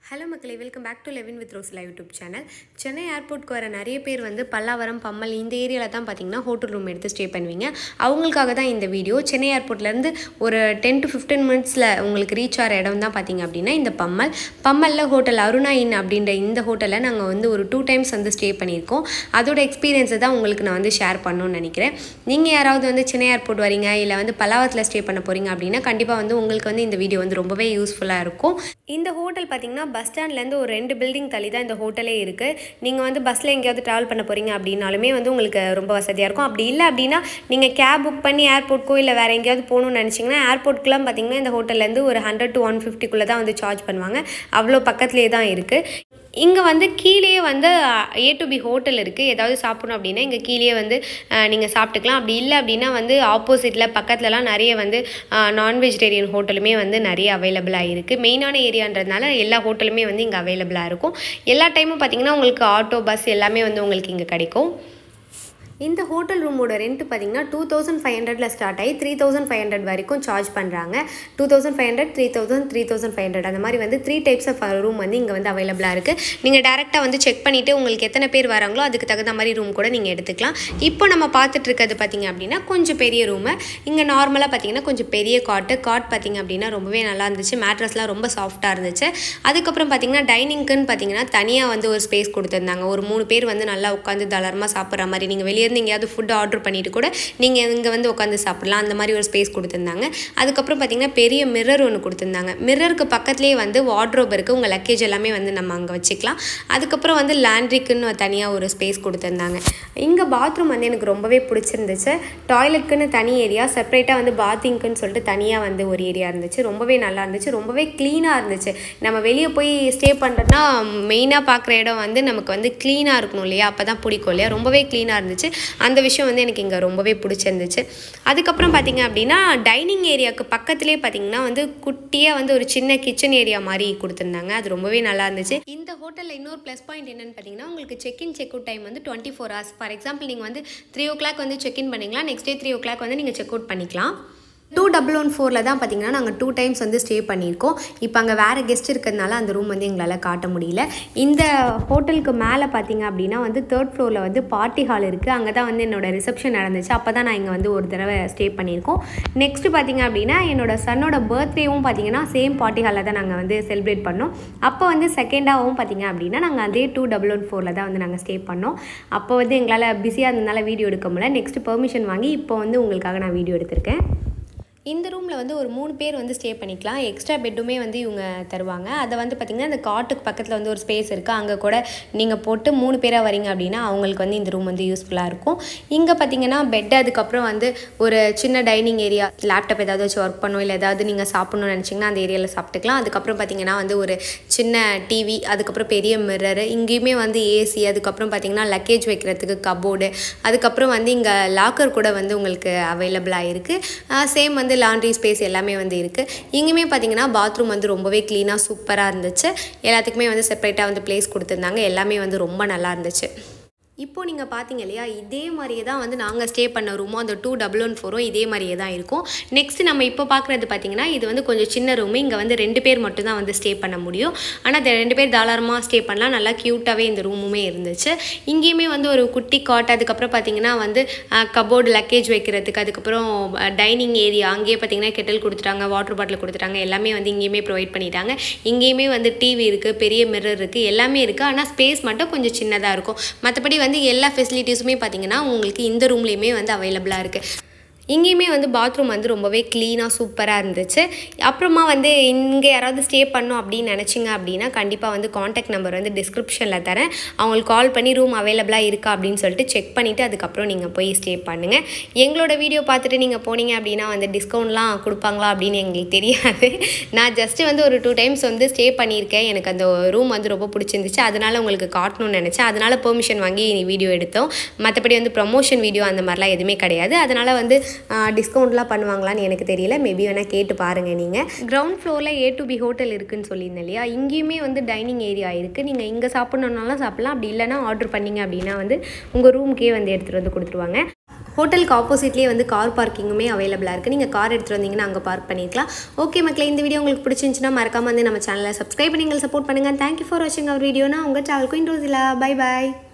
hello மக்களே welcome back to Levin with Rosla YouTube channel Chennai ஏர்போர்ட்க்கு வர நிறைய பேர் வந்து பல்லாவரம் பம்மல் இந்த ஏரியாவில் தான் பார்த்தீங்கன்னா ஹோட்டல் ரூம் எடுத்து ஸ்டே பண்ணுவீங்க அவங்களுக்காக தான் இந்த வீடியோ சென்னை ஏர்போர்ட்லேருந்து ஒரு டென் டு ஃபிஃப்டீன் மினிட்ஸில் உங்களுக்கு ரீச் ஆகிற இடம் தான் பார்த்தீங்க அப்படின்னா இந்த பம்மல் பம்மலில் ஹோட்டல் அருணா இன் அப்படின்ற இந்த ஹோட்டலில் நாங்கள் வந்து ஒரு டூ டைம்ஸ் வந்து ஸ்டே பண்ணியிருக்கோம் அதோட எக்ஸ்பீரியன்ஸை தான் உங்களுக்கு நான் வந்து ஷேர் பண்ணணும்னு நினைக்கிறேன் நீங்கள் யாராவது வந்து சென்னை ஏர்போர்ட் வரீங்க இல்லை வந்து பல்லாவரத்தில் ஸ்டே பண்ண போகிறீங்க அப்படின்னா கண்டிப்பாக வந்து உங்களுக்கு வந்து இந்த வீடியோ வந்து ரொம்பவே யூஸ்ஃபுல்லாக இருக்கும் இந்த ஹோட்டல் பார்த்தீங்கன்னா பஸ் ஸ்டாண்ட்லேருந்து ஒரு ரெண்டு பில்டிங் தள்ளி தான் இந்த ஹோட்டலே இருக்குது நீங்கள் வந்து பஸ்ஸில் எங்கேயாவது ட்ராவல் பண்ண போகிறீங்க அப்படின்னாலுமே வந்து உங்களுக்கு ரொம்ப வசதியாக இருக்கும் அப்படி இல்லை அப்படின்னா நீங்கள் கேப் புக் பண்ணி ஏர்போர்ட்க்கோ இல்லை வேறு எங்கேயாவது போகணும்னு நினச்சிங்கன்னா ஏர்போர்ட்க்குலாம் பார்த்தீங்கன்னா இந்த ஹோட்டல்லேருந்து ஒரு ஹண்ட்ரட் டு ஒன் ஃபிஃப்டிக்குள்ளே தான் வந்து சார்ஜ் பண்ணுவாங்க அவ்வளோ பக்கத்துலேயே தான் இருக்குது இங்கே வந்து கீழேயே வந்து ஏ டு பி ஹோட்டல் இருக்குது ஏதாவது சாப்பிடணும் அப்படின்னா இங்கே கீழேயே வந்து நீங்கள் சாப்பிட்டுக்கலாம் அப்படி இல்லை அப்படின்னா வந்து ஆப்போசிட்டில் பக்கத்துலலாம் நிறைய வந்து நான் வெஜிடேரியன் ஹோட்டலுமே வந்து நிறைய அவைலபிளாக இருக்குது மெயினான ஏரியான்றதுனால எல்லா ஹோட்டலுமே வந்து இங்கே அவைலபிளாக இருக்கும் எல்லா டைமும் பார்த்தீங்கன்னா உங்களுக்கு ஆட்டோ பஸ் எல்லாமே வந்து உங்களுக்கு இங்கே கிடைக்கும் இந்த ஹோட்டல் ரூமோட ரெண்ட் பார்த்தீங்கன்னா டூ தௌசண்ட் ஃபைவ் ஹண்ட்ரடில் ஸ்டார்ட் ஆகி த்ரீ தௌசண்ட் ஃபைவ் ஹண்ட்ரட் வரைக்கும் சார்ஜ் பண்ணுறாங்க two thousand five hundred three thousand three thousand five hundred அந்த மாதிரி வந்து த்ரீ டைப்ஸ் ஆஃப் ரூம் வந்து இங்கே வந்து அவைலபிளாக இருக்குது நீங்கள் டேரெக்டாக வந்து செக் பண்ணிவிட்டு உங்களுக்கு எத்தனை பேர் வராங்களோ அதுக்கு தகுந்த மாதிரி ரூம் கூட நீங்கள் எடுத்துக்கலாம் இப்போ நம்ம பார்த்துட்டு இருக்கிறது பார்த்தீங்க அப்படின்னா கொஞ்சம் பெரிய ரூமு இங்கே நார்மலாக பார்த்தீங்கன்னா கொஞ்சம் பெரிய காட்டு காட் பார்த்தீங்க அப்படின்னா ரொம்பவே நல்லா இருந்துச்சு மேட்ரஸ்லாம் ரொம்ப சாஃப்டாக இருந்துச்சு அதுக்கப்புறம் பார்த்தீங்கன்னா டைனிங்க்குன்னு பார்த்தீங்கன்னா தனியாக வந்து ஒரு ஸ்பேஸ் கொடுத்துருந்தாங்க ஒரு மூணு பேர் வந்து நல்லா உட்காந்து தளரமாக சாப்பிட்ற மாதிரி நீங்கள் வெளியே இருந்து எங்கேயாவது ஃபுட் ஆர்டர் பண்ணிட்டு கூட நீங்கள் இங்கே வந்து உட்காந்து சாப்பிடலாம் அந்த மாதிரி ஒரு ஸ்பேஸ் கொடுத்துருந்தாங்க அதுக்கப்புறம் பார்த்தீங்கன்னா பெரிய மிரர் ஒன்று கொடுத்துருந்தாங்க மிரருக்கு பக்கத்துலேயே வந்து வார்ட்ரோப் இருக்குது உங்கள் லக்கேஜ் எல்லாமே வந்து நம்ம அங்கே வச்சுக்கலாம் அதுக்கப்புறம் வந்து லேண்ட்ரிக்குன்னு தனியாக ஒரு ஸ்பேஸ் கொடுத்துருந்தாங்க இங்கே பாத்ரூம் வந்து எனக்கு ரொம்பவே பிடிச்சிருந்துச்சு டாய்லெட்க்குன்னு தனி ஏரியா செப்பரேட்டாக வந்து பாத்திங்க்குன்னு சொல்லிட்டு தனியாக வந்து ஒரு ஏரியா இருந்துச்சு ரொம்பவே நல்லா இருந்துச்சு ரொம்பவே க்ளீனாக இருந்துச்சு நம்ம வெளியே போய் ஸ்டே பண்ணுறோன்னா மெயினாக பார்க்குற இடம் வந்து நமக்கு வந்து க்ளீனாக இருக்கணும் இல்லையா அப்போ தான் பிடிக்கும் இல்லையா ரொம்பவே க்ளீனாக இருந்துச்சு அந்த விஷயம் வந்து எனக்கு இங்கே ரொம்பவே பிடிச்சிருந்துச்சு அதுக்கப்புறம் பார்த்தீங்க அப்படின்னா டைனிங் ஏரியாவுக்கு பக்கத்துலேயே பார்த்தீங்கன்னா வந்து குட்டியாக வந்து ஒரு சின்ன கிச்சன் ஏரியா மாதிரி கொடுத்துருந்தாங்க அது ரொம்பவே நல்லா இருந்துச்சு இந்த ஹோட்டலில் இன்னொரு ப்ளஸ் பாயிண்ட் என்னென்னு பார்த்தீங்கன்னா உங்களுக்கு check in check out time வந்து twenty four hours for example நீங்கள் வந்து த்ரீ ஓ கிளாக் வந்து செக் இன் பண்ணிங்களா next day three o'clock வந்து நீங்கள் செக் அவுட் பண்ணிக்கலாம் டூ டபுள் ஒன் ஃபோரில் தான் பார்த்தீங்கன்னா நாங்கள் டூ டைம்ஸ் வந்து ஸ்டே பண்ணியிருக்கோம் இப்போ அங்கே வேறு கெஸ்ட் இருக்கிறதுனால அந்த ரூம் வந்து எங்களால் காட்ட முடியல இந்த ஹோட்டலுக்கு மேலே பார்த்தீங்க அப்படின்னா வந்து தேர்ட் ஃப்ளோரில் வந்து பார்ட்டி ஹால் இருக்குது அங்கே தான் வந்து என்னோடய ரிசப்ஷன் நடந்துச்சு அப்போ தான் நான் இங்கே வந்து ஒரு தடவை ஸ்டே பண்ணியிருக்கோம் நெக்ஸ்ட்டு பார்த்தீங்க அப்படின்னா என்னோட சன்னோட பர்த்டேவும் பார்த்தீங்கன்னா சேம் பார்ட்டி ஹாலில் தான் நாங்கள் வந்து செலிப்ரேட் பண்ணோம் அப்போ வந்து செகண்டாகவும் பார்த்தீங்க அப்படின்னா நாங்கள் அதே டூ டபுள் ஒன் ஃபோரில் தான் வந்து நாங்கள் ஸ்டே பண்ணோம் அப்போ வந்து எங்களால் பிஸியாக இருந்ததுனால வீடியோ எடுக்க முடியல நெக்ஸ்ட் பெர்மிஷன் வாங்கி இப்போ வந்து உங்களுக்காக நான் வீடியோ எடுத்திருக்கேன் இந்த ரூமில் வந்து ஒரு மூணு பேர் வந்து ஸ்டே பண்ணிக்கலாம் எக்ஸ்ட்ரா பெட்டுமே வந்து இவங்க தருவாங்க அதை வந்து பார்த்திங்கன்னா அந்த காட்டுக்கு பக்கத்தில் வந்து ஒரு ஸ்பேஸ் இருக்குது அங்கே கூட நீங்கள் போட்டு மூணு பேராக வரீங்க அப்படின்னா அவங்களுக்கு வந்து இந்த ரூம் வந்து யூஸ்ஃபுல்லாக இருக்கும் இங்கே பார்த்தீங்கன்னா பெட் அதுக்கப்புறம் வந்து ஒரு சின்ன டைனிங் ஏரியா லேப்டாப் ஏதாவது வச்சு ஒர்க் பண்ணணும் இல்லை ஏதாவது நீங்கள் சாப்பிட்ணும்னு நினச்சிங்கன்னா அந்த ஏரியாவில் சாப்பிட்டுக்கலாம் அதுக்கப்புறம் பார்த்தீங்கன்னா வந்து ஒரு சின்ன டிவி அதுக்கப்புறம் பெரிய மிரரு இங்கேயுமே வந்து ஏசி அதுக்கப்புறம் பார்த்தீங்கன்னா லக்கேஜ் வைக்கிறதுக்கு கபோர்டு அதுக்கப்புறம் வந்து இங்கே லாக்கர் கூட வந்து உங்களுக்கு அவைலபிளாக இருக்குது சேம் வந்து லாண்ட்ரி ஸ்பேஸ் எல்லாமே வந்து இருக்குது இங்கேயுமே பார்த்தீங்கன்னா பாத்ரூம் வந்து ரொம்பவே க்ளீனாக சூப்பராக இருந்துச்சு எல்லாத்துக்குமே வந்து செப்பரேட்டாக வந்து பிளேஸ் கொடுத்துருந்தாங்க எல்லாமே வந்து ரொம்ப நல்லா இருந்துச்சு இப்போ நீங்கள் பார்த்தீங்க இல்லையா இதே மாதிரியே தான் வந்து நாங்கள் ஸ்டே பண்ண ரூமும் அந்த டூ டபுள் ஒன் ஃபோரும் இதே மாதிரியே தான் இருக்கும் நெக்ஸ்ட் நம்ம இப்போ பார்க்குறது பார்த்தீங்கன்னா இது வந்து கொஞ்சம் சின்ன ரூமு இங்கே வந்து ரெண்டு பேர் மட்டும் தான் வந்து ஸ்டே பண்ண முடியும் ஆனால் இந்த ரெண்டு பேர் தாராளமாக ஸ்டே பண்ணலாம் நல்லா க்யூட்டாகவே இந்த ரூமுமே இருந்துச்சு இங்கேயுமே வந்து ஒரு குட்டி காட் அதுக்கப்புறம் பார்த்தீங்கன்னா வந்து கபோர்டு லக்கேஜ் வைக்கிறதுக்கு அதுக்கப்புறம் டைனிங் ஏரியா அங்கேயே பார்த்தீங்கன்னா கெட்டல் கொடுத்துட்டாங்க வாட்டர் பாட்டில் கொடுத்துட்டாங்க எல்லாமே வந்து இங்கேயுமே ப்ரொவைட் பண்ணிட்டாங்க இங்கேயுமே வந்து டிவி இருக்குது பெரிய மிரர் இருக்குது எல்லாமே இருக்குது ஆனால் ஸ்பேஸ் மட்டும் கொஞ்சம் சின்னதாக இருக்கும் மற்றபடி வந்து எல்லா ஃபெசிலிட்டிஸுமே பார்த்தீங்கன்னா உங்களுக்கு இந்த ரூம்லேயுமே வந்து அவைலபிளாக இருக்குது இங்கேயுமே வந்து பாத்ரூம் வந்து ரொம்பவே க்ளீனாக சூப்பராக இருந்துச்சு அப்புறமா வந்து இங்கே யாராவது ஸ்டே பண்ணோம் அப்படின்னு நினச்சிங்க அப்படின்னா கண்டிப்பாக வந்து காண்டாக்ட் நம்பர் வந்து டிஸ்கிரிப்ஷனில் தரேன் அவங்களுக்கு கால் பண்ணி ரூம் அவைலபிளாக இருக்கா அப்படின்னு சொல்லிட்டு செக் பண்ணிவிட்டு அதுக்கப்புறம் நீங்கள் போய் ஸ்டே பண்ணுங்கள் எங்களோட வீடியோ பார்த்துட்டு நீங்கள் போனீங்க அப்படின்னா வந்து டிஸ்கவுண்ட்லாம் கொடுப்பாங்களா அப்படின்னு எங்களுக்கு தெரியாது நான் ஜஸ்ட்டு வந்து ஒரு டூ டைம்ஸ் வந்து ஸ்டே பண்ணியிருக்கேன் எனக்கு அந்த ரூம் வந்து ரொம்ப பிடிச்சிருந்துச்சு அதனால் உங்களுக்கு காட்டணும்னு நினச்சேன் அதனால் பெர்மிஷன் வாங்கி வீடியோ எடுத்தோம் மற்றபடி வந்து ப்ரொமோஷன் வீடியோ அந்த மாதிரிலாம் எதுவுமே கிடையாது அதனால் வந்து டிஸ்கவுண்ட்லாம் பண்ணுவாங்களான்னு எனக்கு தெரியல மேபி வேணால் கேட்டு பாருங்கள் நீங்கள் கிரவுண்ட் ஃப்ளோரில் ஏ டு பி ஹோட்டல் இருக்குன்னு சொல்லியிருந்தேன் இல்லையா இங்கேயுமே வந்து டைனிங் ஏரியா இருக்குது நீங்கள் இங்கே சாப்பிட்ணுன்னாலும் சாப்பிட்லாம் அப்படி இல்லைனா ஆர்டர் பண்ணிங்க அப்படின்னா வந்து உங்கள் ரூமுக்கே வந்து எடுத்துகிட்டு வந்து கொடுத்துருவாங்க ஹோட்டலுக்கு ஆப்போசிட்லேயே வந்து கார் பார்க்கிங்குமே அவைலபிளாக இருக்குது நீங்கள் கார் எடுத்துகிட்டு வந்தீங்கன்னா அங்கே பார்க் பண்ணிக்கலாம் ஓகே மக்களே இந்த வீடியோ உங்களுக்கு பிடிச்சிருந்துச்சுன்னா மறக்காம வந்து நம்ம சேனலை சப்ஸ்கிரைப் பண்ணி எங்களை சப்போர்ட் பண்ணுங்கள் தேங்க்யூ ஃபார் வாட்சிங் அவர் வீடியோனா உங்கள் ட்ராவல் குயின் ரோசிலா பை பாய்